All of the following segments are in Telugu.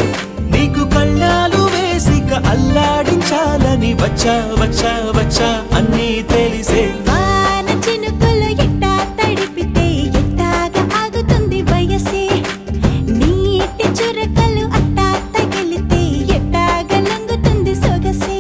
నీకు కళ్ళాలు వేసిక అల్లాడించాలని వచ్చా వచ్చా వచ్చా అన్నీ తెలిసే వాన చినుకులు ఎట్టా తడిపితే ఎట్టాగా ఆగుతుంది వయసే నీటి చురకలు అట్టా తగిలితే ఎట్టాగా లంగుతుంది సొగసే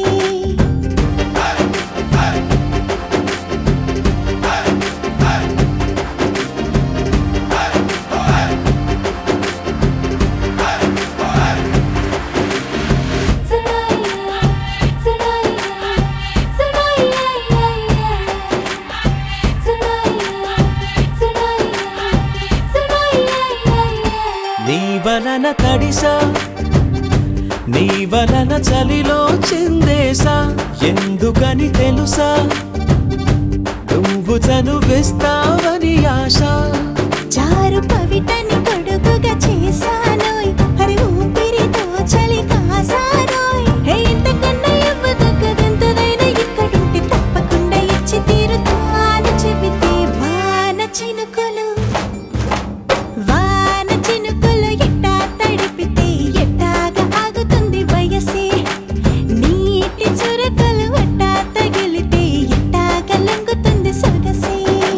నీ వలన తడిసా నీ వలన చలిలో చిందేసా ఎందుకని తెలుసా నువ్వు చనువిస్తావని ఆశ చారు పవిటని కొడుకుగా చేశానోయ్ అరే ఊపిరితో చలి కాసారోయ్ హే ఇంతకన్నా ఇవ్వదగ్గదెంతదైనా ఇక్కడుంటే తప్పకుండా ఇచ్చి తీరుతాను చెబితే వాన చినుకులు వాన చినుకులు ఎట్టా తడిపితే ఎట్టాగా ఆగుతుంది వయసే నీటి చురకలు అట్టా తగిలితే ఎట్టాగా లంగుతుంది సొగసే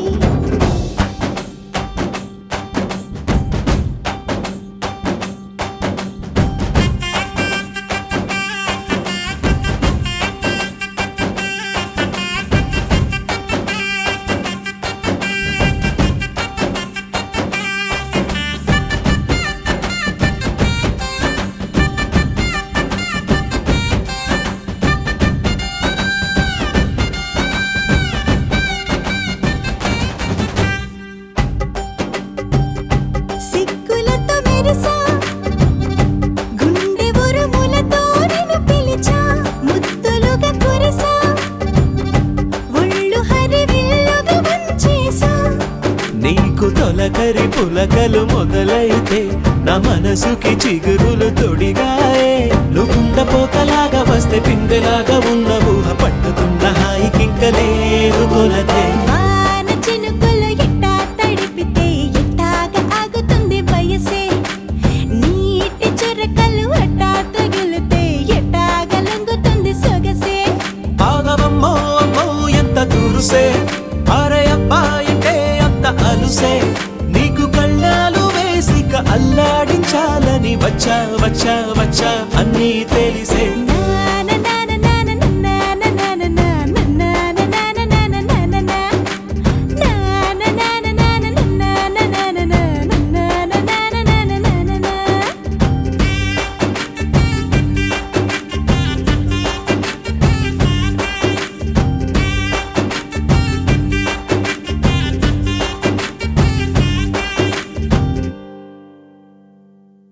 సిగ్గులతో మెరిసా గుండె ఉరుములతో నిన్ను పిలిచా ముద్దులుగా కురిసా ఒళ్ళు హరివిల్లుగా వంచేసా నీకు తొలకరి పులకలు మొదలైతే నా మనసుకి చిగురులు తొడిగాయే నువ్వుండ పోతలాగా వస్తే పిందెలాగా ఉన్న ఊహ పట్టుతున్న హాయికింక లేదు కొలతే వాన చినుకులు ఎట్టా తడిపితే ఎట్టాగా ఆగుతుంది వయసే నీటి చురకలు అట్టా తగిలితే ఎట్టాగా లంగుతుంది సొగసే ఆగవమ్మో అమ్మో ఎంత తురుసే అరే అబ్బాయంటే అంత అలుసే నీకు కళ్ళాలు వేసిక అల్లాడించాలని వచ్చా వచ్చా వచ్చా అన్నీ తెలిసే నా